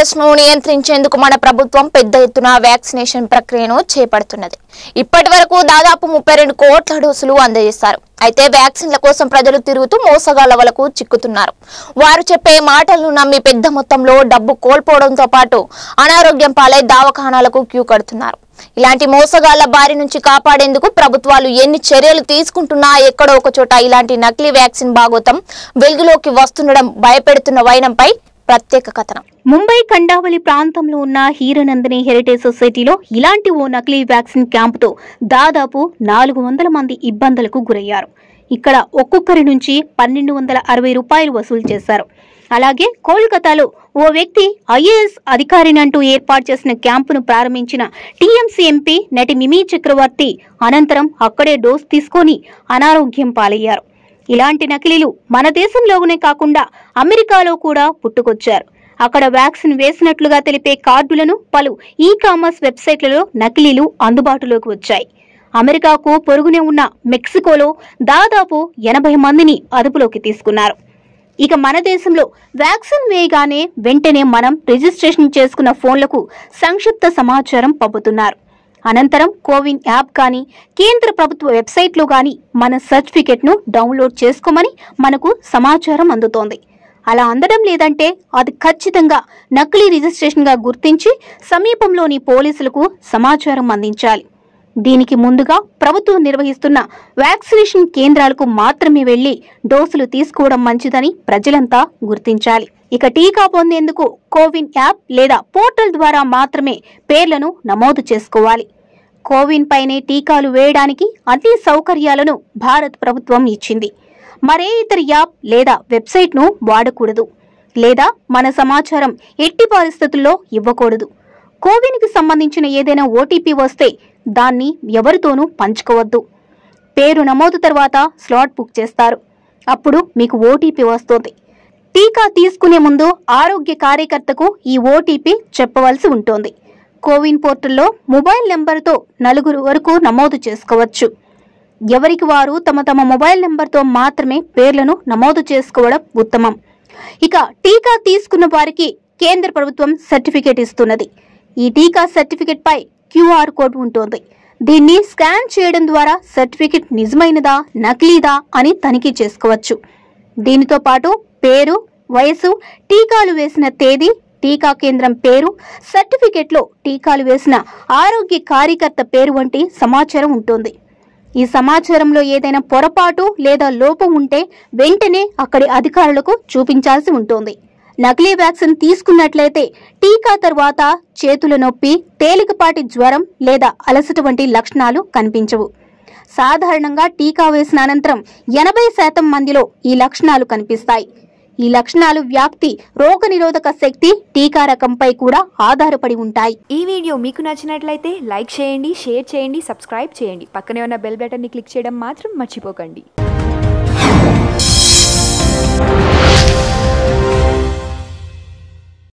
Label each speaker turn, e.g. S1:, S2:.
S1: virus ను నియంత్రించేందుకు మన ప్రభుత్వం పెద్ద ఎత్తున వ్యాక్సినేషన్ ప్రక్రియను చేపడుతున్నది ఇప్పటి వరకు దాదాపు ముప్పై రెండు కోట్ల డోసులు అందజేశారు అయితే వ్యాక్సిన్ల కోసం ప్రజలు తిరుగుతూ మోసగాళ్ల వలకు చిక్కుతున్నారు వారు చెప్పే మాటలను నమ్మి పెద్ద మొత్తంలో డబ్బు కోల్పోవడంతో పాటు అనారోగ్యం పాలై దవాఖానాలకు క్యూ కడుతున్నారు ఇలాంటి మోసగాళ్ల బారి నుంచి కాపాడేందుకు ప్రభుత్వాలు ఎన్ని చర్యలు తీసుకుంటున్నా ఎక్కడో ఒక చోట ఇలాంటి నకిలీ వ్యాక్సిన్ భాగోతం వెలుగులోకి వస్తుండడం భయపెడుతున్న వైనంపై ప్రత్యేక కథనం
S2: ముంబై కండావలి ప్రాంతంలో ఉన్న హీరనందిని హెరిటేజ్ సొసైటీలో ఇలాంటి ఓ నకిలీ వ్యాక్సిన్ క్యాంపుతో దాదాపు నాలుగు వందల మంది ఇబ్బందులకు గురయ్యారు ఇక్కడ ఒక్కొక్కరి నుంచి పన్నెండు వందల అరవై రూపాయలు వసూలు చేశారు అలాగే కోల్కతాలో ఓ వ్యక్తి ఐఏఎస్ అధికారినంటూ ఏర్పాటు చేసిన క్యాంపును ప్రారంభించిన టీఎంసీ ఎంపీ నటి మిమీ చక్రవర్తి అనంతరం అక్కడే డోస్ తీసుకొని అనారోగ్యం పాలయ్యారు ఇలాంటి నకిలీలు మన దేశంలోనే కాకుండా అమెరికాలో కూడా పుట్టుకొచ్చారు అక్కడ వ్యాక్సిన్ వేసినట్లుగా తెలిపే కార్డులను పలు ఈ కామర్స్ వెబ్సైట్లలో నకిలీలు అందుబాటులోకి వచ్చాయి అమెరికాకు పొరుగునే ఉన్న మెక్సికోలో దాదాపు ఎనభై మందిని అదుపులోకి తీసుకున్నారు ఇక మన దేశంలో వ్యాక్సిన్ వేయగానే వెంటనే మనం రిజిస్ట్రేషన్ చేసుకున్న ఫోన్లకు సంక్షిప్త సమాచారం పంపుతున్నారు అనంతరం కోవిన్ యాప్ కానీ కేంద్ర ప్రభుత్వ వెబ్సైట్లో కానీ మన సర్టిఫికెట్ను డౌన్లోడ్ చేసుకోమని మనకు సమాచారం అందుతోంది అలా అందడం లేదంటే అది ఖచ్చితంగా నకిలీ రిజిస్ట్రేషన్గా గుర్తించి సమీపంలోని పోలీసులకు సమాచారం అందించాలి దీనికి ముందుగా ప్రభుత్వం నిర్వహిస్తున్న వ్యాక్సినేషన్ కేంద్రాలకు మాత్రమే వెళ్లి డోసులు తీసుకోవడం మంచిదని ప్రజలంతా గుర్తించాలి ఇక టీకా పొందేందుకు కోవిన్ యాప్ లేదా పోర్టల్ ద్వారా మాత్రమే పేర్లను నమోదు చేసుకోవాలి కోవిన్ పైనే టీకాలు వేయడానికి అన్ని సౌకర్యాలను భారత్ ప్రభుత్వం ఇచ్చింది మరే ఇతర యాప్ లేదా వెబ్సైట్ను వాడకూడదు లేదా మన సమాచారం ఎట్టి పరిస్థితుల్లో ఇవ్వకూడదు కోవిన్కి సంబంధించిన ఏదైనా ఓటీపీ వస్తే దాన్ని ఎవరితోనూ పంచుకోవద్దు పేరు నమోదు తర్వాత స్లాట్ బుక్ చేస్తారు అప్పుడు మీకు ఓటీపీ వస్తుంది టీకా తీసుకునే ముందు ఆరోగ్య కార్యకర్తకు ఈ ఓటీపీ చెప్పవలసి ఉంటుంది కోవిన్ పోర్టల్లో మొబైల్ నెంబర్తో నలుగురు వరకు నమోదు చేసుకోవచ్చు ఎవరికి వారు తమ తమ మొబైల్ నెంబర్తో మాత్రమే పేర్లను నమోదు చేసుకోవడం ఉత్తమం ఇక టీకా తీసుకున్న వారికి కేంద్ర ప్రభుత్వం సర్టిఫికేట్ ఇస్తున్నది ఈ టీకా సర్టిఫికేట్ పై క్యూఆర్ కోడ్ ఉంటుంది దీన్ని స్కాన్ చేయడం ద్వారా సర్టిఫికేట్ నిజమైనదా నకిలీదా అని తనిఖీ చేసుకోవచ్చు దీనితో పాటు పేరు వయసు టీకాలు వేసిన తేదీ టీకా కేంద్రం పేరు సర్టిఫికెట్లో టీకాలు వేసిన ఆరోగ్య కార్యకర్త పేరు వంటి సమాచారం ఉంటుంది ఈ సమాచారంలో ఏదైనా పొరపాటు లేదా లోపం ఉంటే వెంటనే అక్కడి అధికారులకు చూపించాల్సి ఉంటుంది నకిలీ వ్యాక్సిన్ తీసుకున్నట్లయితే టీకా తర్వాత చేతుల నొప్పి తేలికపాటి జ్వరం లేదా అలసట వంటి లక్షణాలు కనిపించవు సాధారణంగా టీకా వేసిన అనంతరం ఎనభై శాతం మందిలో ఈ లక్షణాలు కనిపిస్తాయి ఈ లక్షణాలు వ్యాప్తి రోగనిరోధక శక్తి టీకా రకంపై కూడా ఆధారపడి ఉంటాయి
S3: ఈ వీడియో మీకు నచ్చినట్లయితే లైక్ చేయండి షేర్ చేయండి సబ్స్క్రైబ్ చేయండి పక్కనే ఉన్న బెల్ బటన్ని క్లిక్ చేయడం మాత్రం మర్చిపోకండి